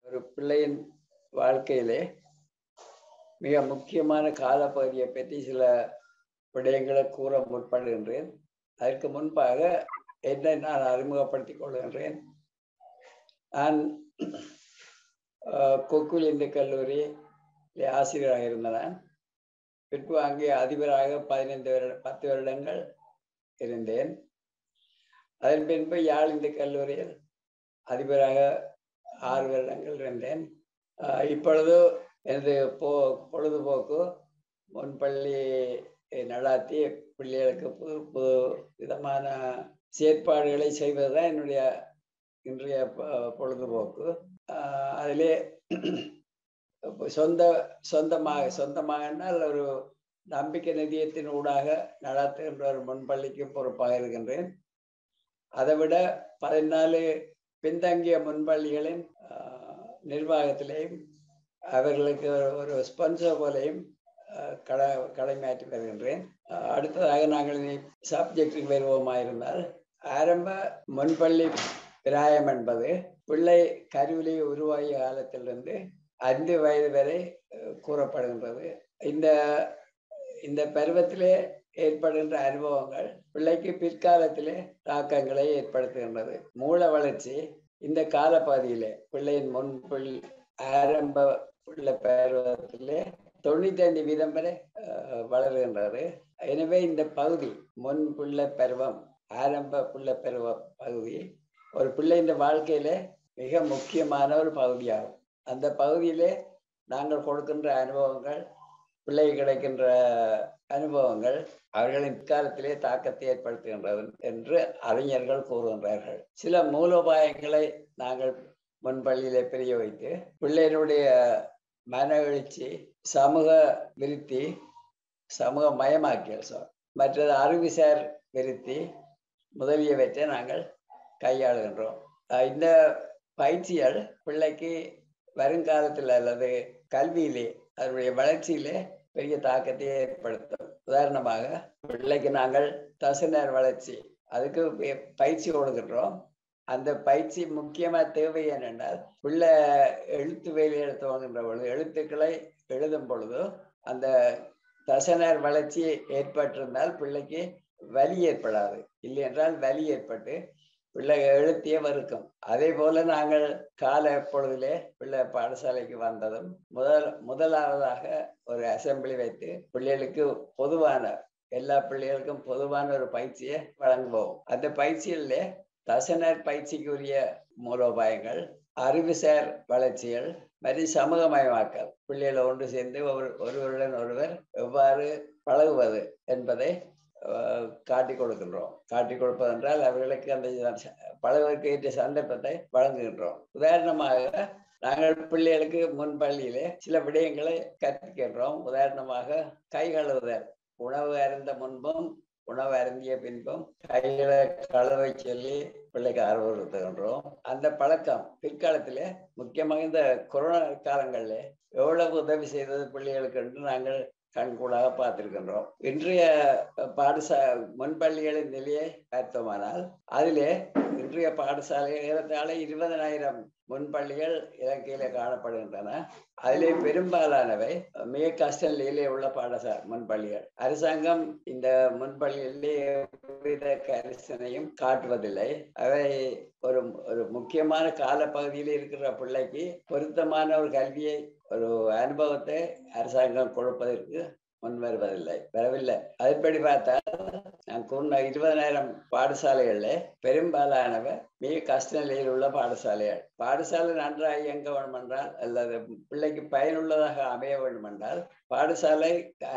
ஒரு பிள்ளையின் வாழ்க்கையிலே மிக முக்கியமான காலப்பகுதியை பற்றி சில விடயங்களை கூற முற்படுகின்றேன் அதற்கு முன்பாக என்னை நான் அறிமுகப்படுத்திக் கொள்கின்றேன் நான் கொக்குல் இந்து கல்லூரியில் ஆசிரியராக இருந்தேன் பின்பு அங்கே அதிபராக பதினைந்து வருட பத்து வருடங்கள் இருந்தேன் அதன் பின்பு யாழ் இந்து கல்லூரியில் அதிபராக ஆறு வருடங்கள் இருந்தேன் இப்பொழுது எனது போ பொழுதுபோக்கு முன்பள்ளி நடாத்தி பிள்ளைகளுக்கு புது புது விதமான செயற்பாடுகளை செய்வதுதான் என்னுடைய இன்றைய பொழுதுபோக்கு அதிலே சொந்த சொந்தமாக சொந்தமாகனால் ஒரு நம்பிக்கை நிதியத்தின் ஊடாக நடத்துகின்ற ஒரு முன்பள்ளிக்கு பொறுப்பாக இருக்கின்றேன் அதை விட பதினாலு பின்தங்கிய முன்பள்ளிகளின் நிர்வாகத்திலேயும் அவர்களுக்கு ஒரு ஸ்பான்சர் போலையும் கடை கடமையாற்றி வருகின்றேன் அடுத்ததாக நாங்கள் இனி சப்ஜெக்டுக்கு வருவோமாயிருந்தால் ஆரம்ப முன்பள்ளி பிராயம் என்பது பிள்ளை கருவிலை உருவாகிய காலத்திலிருந்து ஐந்து வயது வரை கூறப்படுகின்றது இந்த இந்த பருவத்திலே ஏற்படுகின்ற அனுபவங்கள் பிள்ளைக்கு பிற்காலத்திலே தாக்கங்களை ஏற்படுத்துகின்றது மூல வளர்ச்சி இந்த காலப்பகுதியிலே பிள்ளையின் முன்பிள் ஆரம்ப உள்ள பருவத்திலே தொண்ணூத்தி ஐந்து வீதம் வரை வளர்கின்றது எனவே இந்த பகுதி முன் பிள்ளை பருவம் ஆரம்ப பிள்ளை பருவ பகுதி ஒரு பிள்ளை இந்த வாழ்க்கையில மிக முக்கியமான ஒரு பகுதியாகும் அந்த பகுதியிலே நாங்கள் கொடுக்கின்ற அனுபவங்கள் பிள்ளை கிடைக்கின்ற அனுபவங்கள் அவர்களின் காலத்திலே தாக்கத்தை ஏற்படுத்துகின்றது என்று அறிஞர்கள் கூறுகின்றார்கள் சில மூலோபாயங்களை நாங்கள் முன்பள்ளியிலே பிரிய வைத்து பிள்ளையினுடைய மன எழுச்சி சமூக விருத்தி சமூக மயமாக்கியல் சார் மற்றது அறிவுசார் விருத்தி முதலியவற்றை நாங்கள் கையாளுகின்றோம் இந்த பயிற்சிகள் பிள்ளைக்கு வருங்காலத்தில் அல்லது கல்வியிலே அதனுடைய வளர்ச்சியிலே பெரிய தாக்கத்தை ஏற்படுத்தும் உதாரணமாக பிள்ளைக்கு நாங்கள் தசனர் வளர்ச்சி அதுக்கு பயிற்சி கொடுக்கின்றோம் அந்த பயிற்சி முக்கியமா தேவை என்னென்றால் பிள்ளை எழுத்து வேலை எழுத்துவாங்கின்ற பொழுது எழுத்துக்களை எழுதும் பொழுது அந்த தசனர் வளர்ச்சி ஏற்பட்டிருந்தால் பிள்ளைக்கு வலி ஏற்படாது இல்லை என்றால் வலி ஏற்பட்டு பிள்ளை எழுத்தியே வறுக்கும் அதே போல நாங்கள் கால பொழுதிலே பிள்ளை பாடசாலைக்கு வந்ததும் முதல் முதலாவதாக ஒரு அசம்பிளி வைத்து பிள்ளைகளுக்கு பொதுவான எல்லா பிள்ளைகளுக்கும் பொதுவான ஒரு பயிற்சியை வழங்குவோம் அந்த பயிற்சியிலே தசனர் பயிற்சிக்குரிய மூலோபாயங்கள் அறிவுசார் வளர்ச்சிகள் மற்றும் சமூகமயமாக்கல் பிள்ளைகளை ஒன்று சேர்ந்து ஒரு ஒருவருடன் ஒருவர் எவ்வாறு பழகுவது என்பதை காட்டி கொடுக்கின்றோம் காட்டி கொடுப்பது என்றால் அவர்களுக்கு அந்த பழகுவதற்கு ஏற்ற சந்தர்ப்பத்தை வழங்குகின்றோம் உதாரணமாக நாங்கள் பிள்ளைகளுக்கு முன்பள்ளியிலே சில விடயங்களை கற்பிக்கின்றோம் உதாரணமாக கை கழுவுதல் உணவு அருந்த முன்பும் உணவு அருந்திய பின்பும் கைகளை கழுவை சொல்லி பிள்ளைக்கு அறிவுறுத்துகின்றோம் அந்த பழக்கம் பிற்காலத்திலே முக்கியமாக இந்த கொரோனா காலங்களில் எவ்வளவு உதவி செய்தது பிள்ளைகளுக்கு என்று நாங்கள் கண்கூடாக பார்த்திருக்கின்றோம் இன்றைய பாடசா முன்பள்ளிகளின் நிலையை பார்த்தோமானால் அதிலே இன்றைய பாடசாலை ஏறத்தாழ இருபதனாயிரம் முன்பள்ளிகள் இலங்கையில காணப்படுகின்றன அதிலே பெரும்பாலானவை மிக கஷ்ட நிலையிலே உள்ள பாடசாலை முன்பள்ளிகள் அரசாங்கம் இந்த முன்பள்ளிகளிலே எவ்வித கரிசனையும் காட்டுவதில்லை அவை ஒரு ஒரு முக்கியமான காலப்பகுதியில் இருக்கிற பிள்ளைக்கு பொருத்தமான ஒரு கல்வியை ஒரு அனுபவத்தை அரசாங்கம் கொடுப்பதற்கு முன் வருவதில்லை வரவில்லை அதன்படி பார்த்தால் நான் கூறின இருபதனாயிரம் பாடசாலைகள்ல பெரும்பாலானவை மிக கஷ்ட நிலையில் உள்ள பாடசாலைகள் பாடசாலை நன்றாக இயங்க வேண்டும் என்றால் அல்லது பிள்ளைக்கு பயனுள்ளதாக அமைய வேண்டும் என்றால் பாடசாலை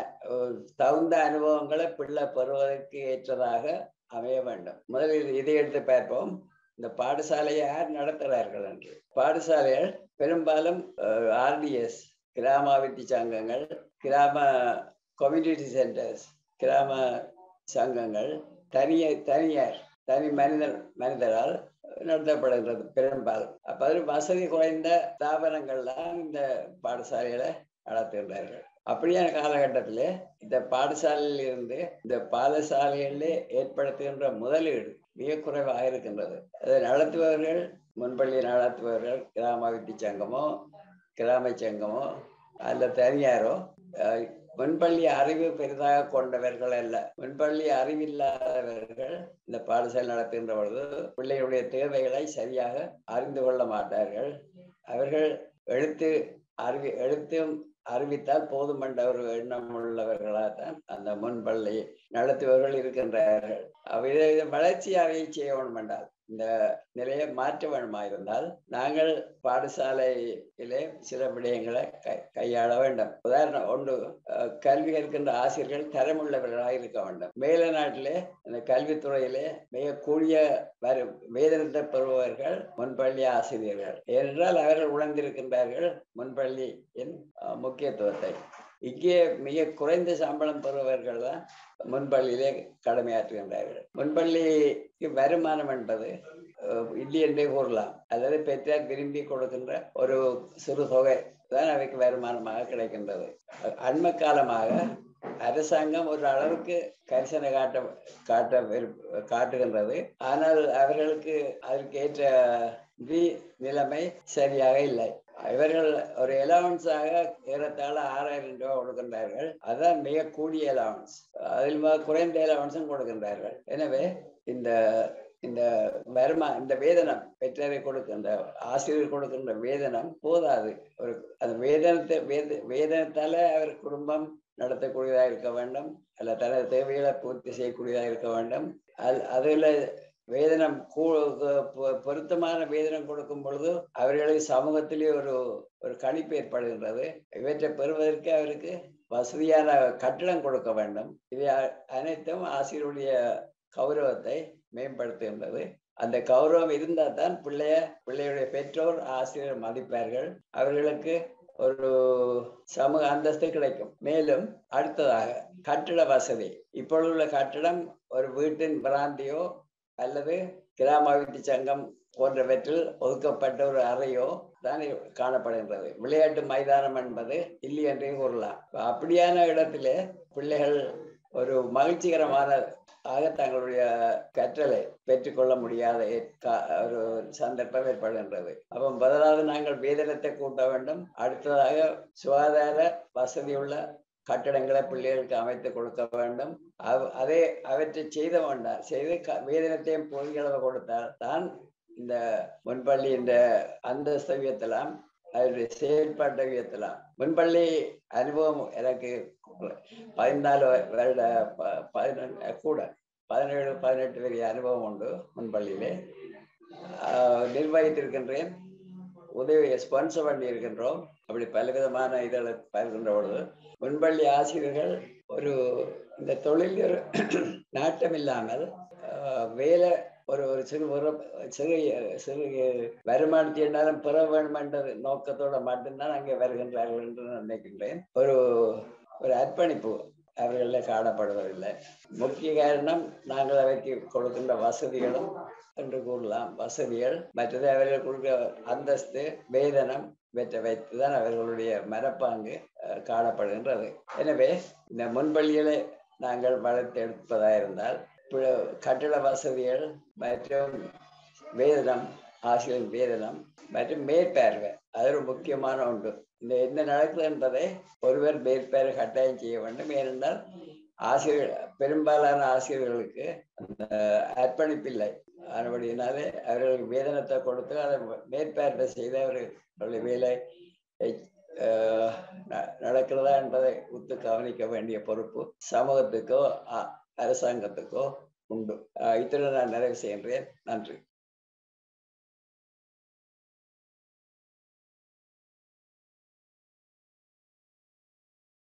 தகுந்த அனுபவங்களை பிள்ளை பெறுவதற்கு ஏற்றதாக அமைய வேண்டும் முதலில் இதை எடுத்து பார்ப்போம் இந்த பாடசாலையை யார் நடத்துகிறார்கள் என்று பாடசாலைகள் பெரும்பாலும் ஆர்டிஎஸ் கிராமாபித்தி சங்கங்கள் கிராம கம்யூனிட்டி சென்டர்ஸ் கிராம சங்கங்கள் தனிய தனியார் தனி மனிதர் மனிதரால் நடத்தப்படுகின்றது பெரும்பாலும் அப்ப அது வசதி குறைந்த ஸ்தாபனங்கள் தான் இந்த பாடசாலைகளை நடத்துகின்றார்கள் அப்படியான காலகட்டத்தில் இந்த பாடசாலையில் இருந்து இந்த பாடசாலைகளிலே ஏற்படுத்துகின்ற முதலீடு மிக குறைவாக இருக்கின்றது அதை நடத்துபவர்கள் முன்பள்ளி நடத்துபவர்கள் கிராம அபிவிருத்தி சங்கமோ கிராம சங்கமோ அல்ல தனியாரோ அஹ், முன்பள்ளி அறிவு பெரிதாக கொண்டவர்கள் அல்ல முன்பள்ளி அறிவில்லாதவர்கள் இந்த பாடசாலை நடத்துகின்ற பொழுது பிள்ளைகளுடைய தேவைகளை சரியாக அறிந்து கொள்ள மாட்டார்கள் அவர்கள் எழுத்து அறிவி எழுத்தும் அறிவித்தால் போதும் என்ற ஒரு எண்ணம் உள்ளவர்களாகத்தான் அந்த முன்பள்ளி நடத்துபவர்கள் இருக்கின்றார்கள் அவை வளர்ச்சி அறையை செய்ய வேண்டும் என்றால் இந்த நிலையை மாற்ற வேண்டுமா இருந்தால் நாங்கள் பாடசாலையிலே சில விடயங்களை கை கையாள வேண்டும் உதாரணம் ஒன்று அஹ், கல்வி கற்கின்ற ஆசிரியர்கள் தரமுள்ளவர்களாக இருக்க வேண்டும் மேல நாட்டிலே இந்த கல்வித்துறையிலே மிக கூடிய வரு வேதனத்தை பெறுபவர்கள் முன்பள்ளி ஆசிரியர்கள் ஏனென்றால் அவர்கள் உணர்ந்திருக்கின்றார்கள் முன்பள்ளியின் அஹ், முக்கியத்துவத்தை இங்கே மிக குறைந்த சம்பளம் பெறுபவர்கள் தான் முன்பள்ளியிலே கடமையாற்றுகின்றார்கள் முன்பள்ளிக்கு வருமானம் என்பது அஹ், இல்லை என்றே கூறலாம் அதாவது பெற்றார் விரும்பி கொடுக்கின்ற ஒரு சிறு தொகை தான் அவைக்கு வருமானமாக கிடைக்கின்றது அஹ், அண்மை காலமாக அரசாங்கம் ஒரு அளவுக்கு கரிசனை காட்ட காட்ட விருப்ப- காட்டுகின்றது ஆனால் அவர்களுக்கு அதற்கு ஏற்ற நிதி நிலைமை சரியாக இல்லை இவர்கள் ஒரு அலவன்ஸாக ஏறத்தாழ ஆறாயிரம் ரூபாய் கொடுக்கின்றார்கள் அதான் மிக கூடிய அலவன்ஸ் அதில் ம- குறைந்த அலவன்ஸும் கொடுக்கின்றார்கள் எனவே இந்த இந்த வருமா இந்த வேதனம் பெற்றோரை கொடுக்கின்ற ஆசிரியர் கொடுக்கின்ற வேதனம் போதாது ஒரு அந்த வேதனத்தை வேத வேதனத்தால அவர் குடும்பம் நடத்தக்கூடியதாக இருக்க வேண்டும் அல்ல தனது தேவைகளை பூர்த்தி செய்யக்கூடியதாக இருக்க வேண்டும் அது அதில் வேதனம் கூ பொ- பொருத்தமான வேதனம் கொடுக்கும் பொழுது அவர்களுக்கு சமூகத்திலே ஒரு ஒரு கணிப்பு ஏற்படுகின்றது இவற்றை பெறுவதற்கு அவருக்கு வசதியான கட்டிடம் கொடுக்க வேண்டும் இவை அ- அனைத்தும் ஆசிரியருடைய கௌரவத்தை மேம்படுத்துகின்றது அந்த கௌரவம் இருந்தால் தான் பிள்ளைய பிள்ளையுடைய பெற்றோர் ஆசிரியர் மதிப்பார்கள் அவர்களுக்கு ஒரு சமூக அந்தஸ்து கிடைக்கும் மேலும் அடுத்ததாக கட்டிட வசதி இப்பொழுதுள்ள கட்டிடம் ஒரு வீட்டின் பிராந்தியோ அல்லது கிராம அபிவிருத்தி சங்கம் போன்றவற்றில் ஒதுக்கப்பட்ட ஒரு அறையோ தான் காணப்படுகின்றது விளையாட்டு மைதானம் என்பது இல்லை என்றே கூறலாம் அப்படியான இடத்திலே பிள்ளைகள் ஒரு மகிழ்ச்சிகரமான ஆக தங்களுடைய கற்றலை பெற்றுக்கொள்ள முடியாத ஏற்கா- ஒரு சந்தர்ப்பம் ஏற்படுகின்றது அப்போ முதலாவது நாங்கள் வேதனத்தை கூட்ட வேண்டும் அடுத்ததாக சுகாதார வசதியுள்ள கட்டடங்களை பிள்ளைகளுக்கு அமைத்து கொடுக்க வேண்டும் அவ்- அதே அவற்றை செய்த வேண்டாம் செய்து க- வேதனத்தையும் பொதுகளவு கொடுத்தால் தான் இந்த முன்பள்ளி இந்த அந்தஸ்தை உயர்த்தலாம் அதனுடைய செயல்பாட்டை உயர்த்தலாம் முன்பள்ளி அனுபவம் எனக்கு பதினாலு வருட ப- பதினெண்டு கூட பதினேழு பதினெட்டு வரை அனுபவம் உண்டு முன்பள்ளியிலே ஆஹ் நிர்வகித்திருக்கின்றேன் உதவி ஸ்பான்சர் பண்ணி இருக்கின்றோம் அப்படி பலவிதமான இதில் பயிர்கின்ற பொழுது முன்பள்ளி ஆசிரியர்கள் ஒரு இந்த தொழில் ஒரு நாட்டம் இல்லாமல் ஆஹ் வேலை ஒரு ஒரு சிறு ஒரு சிறு சிறு வருமானத்தை என்றாலும் பெற வேண்டும் என்ற நோக்கத்தோட மட்டும்தான் அங்கே வருகின்றார்கள் என்று நான் நினைக்கின்றேன் ஒரு ஒரு அர்ப்பணிப்பு அவர்களில் காணப்படுவதில்லை முக்கிய காரணம் நாங்கள் அவைக்கு கொடுக்கின்ற வசதிகளும் என்று கூறலாம் வசதிகள் மற்றது அவர்கள் கொடுக்கிற அந்தஸ்து வேதனம் இவற்றை வைத்துதான் அவர்களுடைய மனப்பாங்கு அஹ், காணப்படுகின்றது எனவே இந்த முன்பள்ளிகளை நாங்கள் வளர்த்தெடுப்பதாக இருந்தால் பிற- கட்டிட வசதிகள் மற்றும் வேதனம் ஆசிரியர் வேதனம் மற்றும் மேற்பார்வை அது ஒரு முக்கியமான ஒன்று இந்த என்ன நடக்குது என்பதை ஒருவர் மேற்பார்வை கட்டாயம் செய்ய வேண்டும் ஏனென்றால் ஆசிரியர் பெரும்பாலான ஆசிரியர்களுக்கு அந்த அர்ப்பணிப்பில்லை அதுபடியினாலே அவர்களுக்கு வேதனத்தை கொடுத்து அதை மேற்பார்வை செய்து அவர்களுடைய வேலை அஹ், ந- நடக்கிறதா என்பதை உத்து கவனிக்க வேண்டிய பொறுப்பு சமூகத்துக்கோ அ- அரசாங்கத்துக்கோ உண்டு அஹ் இத்துடன் நான் நிறைவு செய்கின்றேன் நன்றி